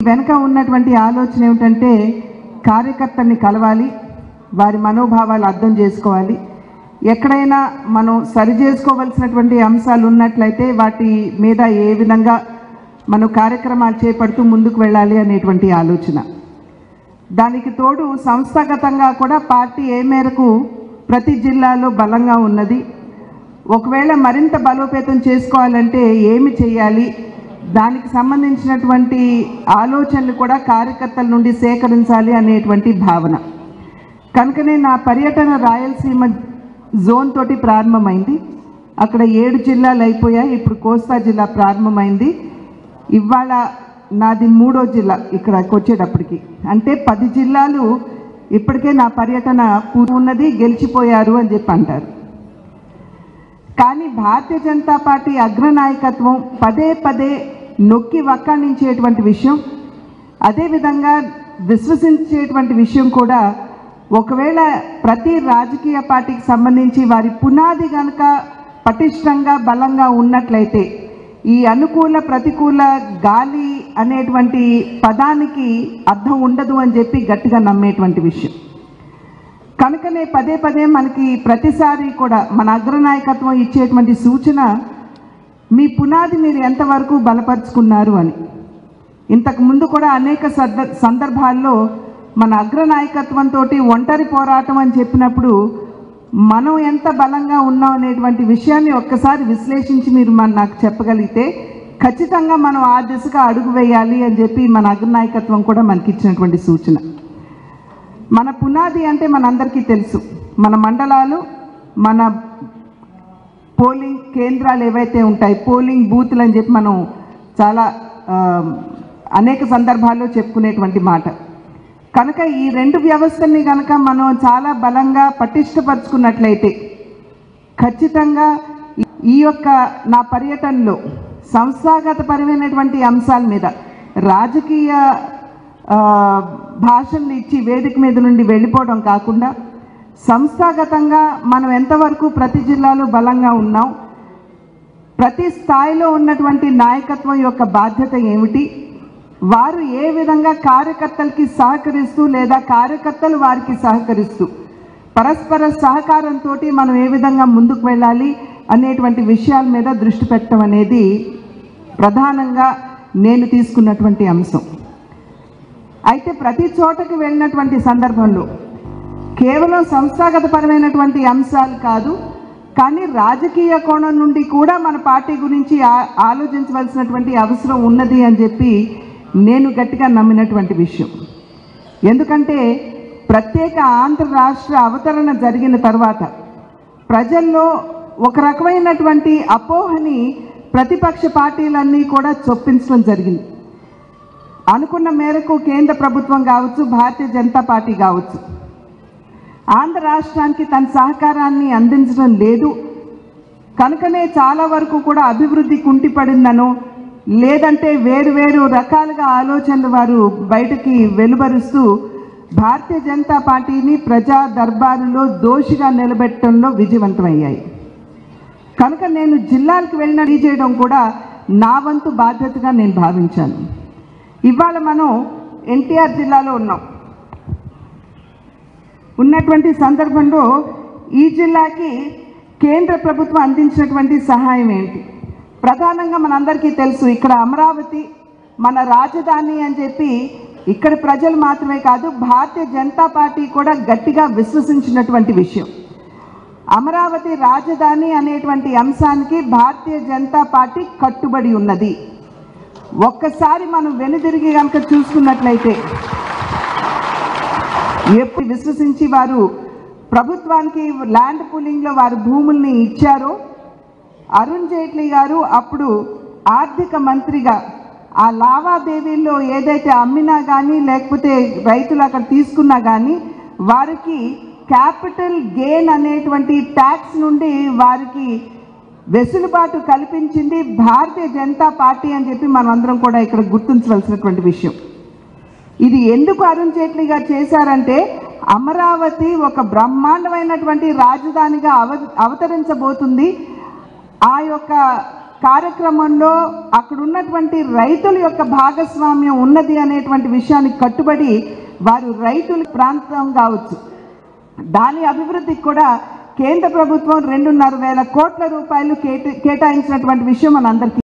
వెనక ఉన్నటువంటి ఆలోచన ఏమిటంటే కార్యకర్తల్ని కలవాలి వారి మనోభావాలు అర్థం చేసుకోవాలి ఎక్కడైనా మనం సరి చేసుకోవలసినటువంటి అంశాలు ఉన్నట్లయితే వాటి మీద ఏ విధంగా మనం కార్యక్రమాలు చేపడుతూ ముందుకు వెళ్ళాలి అనేటువంటి ఆలోచన దానికి తోడు సంస్థాగతంగా కూడా పార్టీ ఏ మేరకు ప్రతి జిల్లాలో బలంగా ఉన్నది ఒకవేళ మరింత బలోపేతం చేసుకోవాలంటే ఏమి చేయాలి దానికి సంబంధించినటువంటి ఆలోచనలు కూడా కార్యకర్తల నుండి సేకరించాలి అనేటువంటి భావన కనుకనే నా పర్యటన రాయలసీమ జోన్ తోటి ప్రారంభమైంది అక్కడ ఏడు జిల్లాలు అయిపోయాయి ఇప్పుడు కోస్తా జిల్లా ప్రారంభమైంది ఇవాళ నాది మూడో జిల్లా ఇక్కడికి వచ్చేటప్పటికి అంటే పది జిల్లాలు ఇప్పటికే నా పర్యటన పూర్తి ఉన్నది గెలిచిపోయారు అని చెప్పి అంటారు కానీ భారతీయ జనతా పార్టీ అగ్రనాయకత్వం పదే పదే నొక్కి వక్కాణించేటువంటి విషయం అదేవిధంగా విశ్వసించేటువంటి విషయం కూడా ఒకవేళ ప్రతి రాజకీయ పార్టీకి సంబంధించి వారి పునాది కనుక పటిష్టంగా బలంగా ఉన్నట్లయితే ఈ అనుకూల ప్రతికూల గాలి అనేటువంటి పదానికి అర్థం ఉండదు అని చెప్పి గట్టిగా నమ్మేటువంటి విషయం కనుకనే పదే పదే మనకి ప్రతిసారి కూడా మన అగ్రనాయకత్వం ఇచ్చేటువంటి సూచన మీ పునాది మీరు ఎంతవరకు బలపరుచుకున్నారు అని ఇంతకు ముందు కూడా అనేక సంద సందర్భాల్లో మన అగ్రనాయకత్వంతో ఒంటరి పోరాటం అని చెప్పినప్పుడు మనం ఎంత బలంగా ఉన్నాం అనేటువంటి విషయాన్ని ఒక్కసారి విశ్లేషించి మీరు మన నాకు చెప్పగలిగితే ఖచ్చితంగా మనం ఆ దిశగా అడుగు వేయాలి అని చెప్పి మన అగ్రనాయకత్వం కూడా మనకి ఇచ్చినటువంటి సూచన మన పునాది అంటే మనందరికీ తెలుసు మన మండలాలు మన పోలింగ్ కేంద్రాలు ఏవైతే ఉంటాయి పోలింగ్ బూత్లు అని చెప్పి మనం చాలా ఆ, అనేక సందర్భాల్లో చెప్పుకునేటువంటి మాట కనుక ఈ రెండు వ్యవస్థల్ని కనుక మనం చాలా బలంగా పటిష్టపరుచుకున్నట్లయితే ఖచ్చితంగా ఈ- ఈ యొక్క నా పర్యటనలో సంస్థాగతపరమైనటువంటి అంశాల మీద రాజకీయ ఆ, భాషల్ని ఇచ్చి వేదిక మీద నుండి వెళ్ళిపోవడం కాకుండా సంస్థాగతంగా మనం ఎంతవరకు ప్రతి జిల్లాలో బలంగా ఉన్నాం ప్రతి స్థాయిలో ఉన్నటువంటి నాయకత్వం యొక్క బాధ్యత ఏమిటి వారు ఏ విధంగా కార్యకర్తలకి సహకరిస్తూ లేదా కార్యకర్తలు వారికి సహకరిస్తూ పరస్పర సహకారంతో మనం ఏ విధంగా ముందుకు వెళ్ళాలి అనేటువంటి విషయాల మీద దృష్టి పెట్టడం అనేది ప్రధానంగా నేను తీసుకున్నటువంటి అంశం అయితే ప్రతి చోటకి వెళ్ళినటువంటి సందర్భంలో కేవలం సంస్థాగతపరమైనటువంటి అంశాలు కాదు కానీ రాజకీయ కోణం నుండి కూడా మన పార్టీ గురించి ఆ- ఆలోచించవలసినటువంటి అవసరం ఉన్నది అని చెప్పి నేను గట్టిగా నమ్మినటువంటి విషయం ఎందుకంటే ప్రత్యేక ఆంధ్ర రాష్ట్ర అవతరణ జరిగిన తర్వాత ప్రజల్లో ఒక రకమైనటువంటి అపోహని ప్రతిపక్ష పార్టీలన్నీ కూడా చొప్పించడం జరిగింది అనుకున్న మేరకు కేంద్ర ప్రభుత్వం కావచ్చు భారతీయ జనతా పార్టీ కావచ్చు ఆంధ్ర రాష్ట్రానికి తన సహకారాన్ని అందించడం లేదు కనుకనే చాలా వరకు కూడా అభివృద్ధి కుంటిపడిందనో లేదంటే వేరు వేరు రకాలుగా ఆలోచనలు వారు బయటకి వెలువరుస్తూ భారతీయ జనతా పార్టీని ప్రజా దర్బారులో దోషిగా నిలబెట్టడంలో విజయవంతమయ్యాయి కనుక నేను జిల్లాలకు వెళ్ళిన చేయడం కూడా నా వంతు బాధ్యతగా నేను భావించాను ఇవాళ మనం ఎన్టీఆర్ జిల్లాలో ఉన్నాం ఉన్నటువంటి సందర్భంలో ఈ జిల్లాకి కేంద్ర ప్రభుత్వం అందించినటువంటి సహాయం ఏంటి ప్రధానంగా మనందరికీ తెలుసు ఇక్కడ అమరావతి మన రాజధాని అని చెప్పి ఇక్కడ ప్రజలు మాత్రమే కాదు భారతీయ జనతా పార్టీ కూడా గట్టిగా విశ్వసించినటువంటి విషయం అమరావతి రాజధాని అనేటువంటి అంశానికి భారతీయ జనతా పార్టీ కట్టుబడి ఉన్నది ఒక్కసారి మనం వెనుదిరిగి కనుక చూసుకున్నట్లయితే ఎప్పుడు విశ్వసించి వారు ప్రభుత్వానికి ల్యాండ్ పూలింగ్లో వారు భూముల్ని ఇచ్చారో అరుణ్ జైట్లీ గారు అప్పుడు ఆర్థిక మంత్రిగా ఆ లావాదేవీల్లో ఏదైతే అమ్మినా కానీ లేకపోతే రైతులు అక్కడ తీసుకున్నా కానీ వారికి క్యాపిటల్ గెయిన్ అనేటువంటి ట్యాక్స్ నుండి వారికి వెసులుబాటు కల్పించింది భారతీయ జనతా పార్టీ అని చెప్పి మనం అందరం కూడా ఇక్కడ గుర్తించవలసినటువంటి విషయం ఇది ఎందుకు అరుణ్ జైట్లీ గారు చేశారంటే అమరావతి ఒక బ్రహ్మాండమైనటువంటి రాజధానిగా అవ అవతరించబోతుంది ఆ యొక్క కార్యక్రమంలో అక్కడ ఉన్నటువంటి రైతుల యొక్క భాగస్వామ్యం ఉన్నది అనేటువంటి విషయానికి కట్టుబడి వారు రైతుల ప్రాంతం కావచ్చు దాని అభివృద్ధికి కూడా కేంద్ర ప్రభుత్వం రెండున్నర వేల కోట్ల రూపాయలు కేటా కేటాయించినటువంటి విషయం మనందరికీ